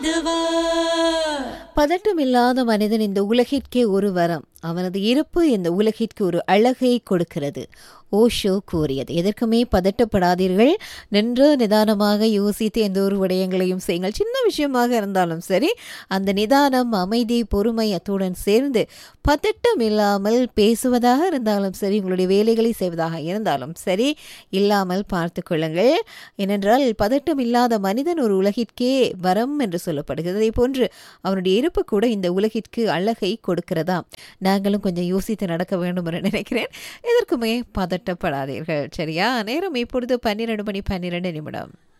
பதட்டமில்லாத மனிதன் இந்த உலகிற்கே ஒரு வரம் அவனது இருப்பு இந்த உலகிற்கு ஒரு அழகை கொடுக்கிறது ஓஷோ கூறியது எதற்குமே பதட்டப்படாதீர்கள் நின்று நிதானமாக யோசித்து எந்த ஒரு விடயங்களையும் செய்யுங்கள் சின்ன விஷயமாக இருந்தாலும் சரி அந்த நிதானம் அமைதி பொறுமை அத்துடன் சேர்ந்து பதட்டம் இல்லாமல் பேசுவதாக இருந்தாலும் சரி உங்களுடைய வேலைகளை செய்வதாக இருந்தாலும் சரி இல்லாமல் பார்த்து கொள்ளுங்கள் ஏனென்றால் பதட்டம் இல்லாத மனிதன் ஒரு உலகிற்கே வரம் என்று சொல்லப்படுகிறது அதே போன்று அவனுடைய இருப்பு கூட இந்த உலகிற்கு அழகை கொடுக்கிறதா நாங்களும் கொஞ்சம் யோசித்து நடக்க வேண்டும் என்று நினைக்கிறேன் எதற்குமே பதட்டப்படாதீர்கள் சரியா நேரம் இப்பொழுது பன்னிரண்டு மணி பன்னிரண்டு நிமிடம்